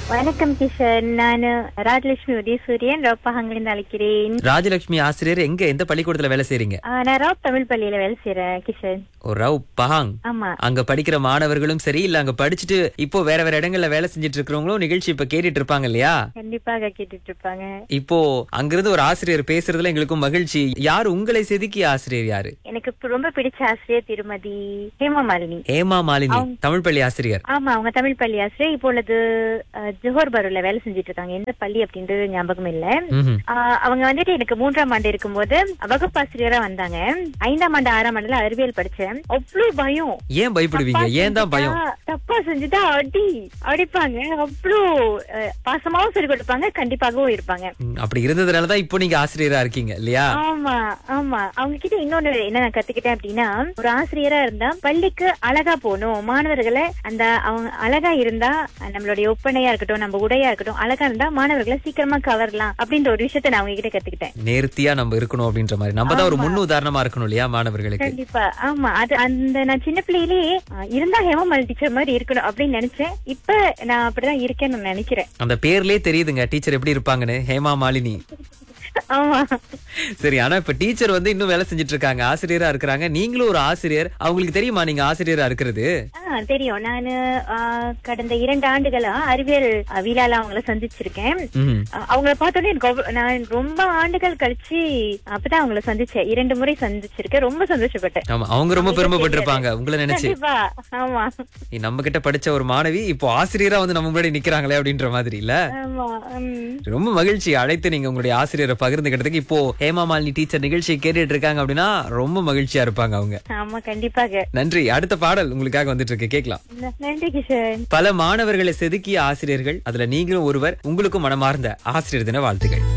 வணக்கம் கிஷன் நான் ராஜலட்சுமி உதயசூரியன் ரோப்பகங்களிலிருந்து அழைக்கிறேன் ராஜலட்சுமி ஆசிரியர் எங்க எந்த பள்ளிக்கூடத்துல வேலை செய்றீங்க ஆ, நான் ராப் தமிழ் பள்ளியில வேலை செய்யறேன் கிஷன் ஓ ரவ் பஹாங் ஆமா அங்க படிக்கிற மாணவர்களும் சரி இல்ல அங்க படிச்சுட்டு இப்போ வேற வேற இடங்கள்ல வேலை செஞ்சுட்டு இருக்கிறவங்களும் நிகழ்ச்சி இப்ப கேட்டுட்டு இருப்பாங்க இல்லையா கண்டிப்பாக கேட்டுட்டு இருப்பாங்க இப்போ அங்கிருந்து ஒரு ஆசிரியர் பேசுறதுல எங்களுக்கும் மகிழ்ச்சி யார் உங்களை செதுக்கிய ஆசிரியர் யாரு எனக்கு இப்ப ரொம்ப பிடிச்ச ஆசிரியர் திருமதி ஹேமமாலினி ஏமா மாலினி தமிழ் பள்ளி ஆசிரியர் ஆமா அவங்க தமிழ் பள்ளி ஆசிரியர் இப்போ உள்ளது அஹ், ஜோஹர் பருல வேலை செஞ்சுட்டு இருக்காங்க எந்த பள்ளி அப்படின்றது ஞாபகம் இல்ல ம்ஹும். ஆஹ் அவங்க வந்துட்டு எனக்கு மூன்றாம் ஆண்டு இருக்கும்போது வகுப்பாசிரியரா வந்தாங்க ஐந்தாம் ஆண்டு ஆறாம் ஆண்டுல அறிவியல் படிச்சேன் அவ்வளவு பயம் ஏன் பயப்படுவீங்க தப்பா ஏன் தான் பயம் செஞ்சுட்டா- தப்பா செஞ்சுட்டா அடி அடிப்பாங்க அவ்வளோ அஹ், பாசமாவும் சொல்லி கொடுப்பாங்க கண்டிப்பாகவும் இருப்பாங்க ம், அப்படி இருந்ததுனாலதான் இப்போ நீங்க ஆசிரியரா இருக்கீங்க இல்லையா ஆமா ஆமா அவங்க கிட்ட இன்னொன்னு என்ன நான் கத்துக்கிட்டேன் அப்படின்னா ஒரு ஆசிரியரா இருந்தா பள்ளிக்கு அழகா போகணும் மாணவர்களை அந்த அவங்க அழகா இருந்தா நம்மளுடைய ஒப்பனையா இருக்கட்டும் நம்ம உடையா இருக்கட்டும் அழகா இருந்தா மாணவர்களை சீக்கிரமா கவரலாம் அப்படின்ற ஒரு விஷயத்த நான் அவங்க கிட்ட கத்துக்கிட்டேன் நேர்த்தியா நம்ம இருக்கணும் அப்படின்ற மாதிரி நம்ம தான் ஒரு முன் உதாரணமா இருக்கணும் இல்லையா மாணவர்களுக்கு கண்டிப்பா ஆமா அது அந்த நான் சின்ன பிள்ளையிலேயே அஹ், இருந்தா ஹேமமால் டீச்சர் மாதிரி இருக்கணும் அப்படின்னு நினைச்சேன் இப்ப நான் அப்படிதான் இருக்கேன்னு நான் நினைக்கிறேன் அந்த பேர்லயே தெரியுதுங்க டீச்சர் எப்படி இருப்பாங்கன்னு ஹேமா மாலினி ஆமா சரி ஆனா இப்ப டீச்சர் வந்து இன்னும் வேலை செஞ்சுட்டு இருக்காங்க ஆசிரியரா இருக்கிறாங்க நீங்களும் ஒரு ஆசிரியர் அவங்களுக்கு தெரியுமா நீங்க ஆசிரியரா இருக்கிறது ஆ, தெரியும் நானு ஆ, கடந்த இரண்டு ஆண்டுகளா அறிவியல் ஆ, விழால அவங்கள சந்திச்சிருக்கேன் ம். ஆ, அவங்கள பார்த்தோன்னே எனக்கு அவ்வ- நான் ரொம்ப ஆண்டுகள் கழிச்சு அப்பதான் அவங்கள சந்திச்சேன் இரண்டு முறை சந்திச்சிருக்கேன் ரொம்ப சந்தோஷப்பட்டேன் ஆமா அவங்க ரொம்ப பெருமைப்பட்டிருப்பாங்க உங்களை நினைச்சு கண்டிப்பா ஆமா நீ நம்ம கிட்ட படிச்ச ஒரு மாணவி இப்போ ஆசிரியரா வந்து நம்ம முன்னாடி நிக்கிறாங்களே அப்படின்ற மாதிரி இல்ல ஆமா ம். ரொம்ப மகிழ்ச்சி அழைத்து நீங்க உங்களுடைய ஆசிரியரை பகிர்ந்துக்கிட்டதுக்கு இப்போ ஹேமா மாலினி டீச்சர் நிகழ்ச்சி கேட்டுட்டு இருக்காங்க அப்படின்னா ரொம்ப மகிழ்ச்சியா இருப்பாங்க அவங்க ஆமா கண்டிப்பாக நன்றி அடுத்த பாடல் உங்களுக்காக வந்துட்டு இருக்கு கேட்கலாம் ந- நன்றி கிஷன் பல மாணவர்களை செதுக்கிய ஆசிரியர்கள் அதுல நீங்களும் ஒருவர் உங்களுக்கும் மனமார்ந்த ஆசிரியர் தின வாழ்த்துக்கள்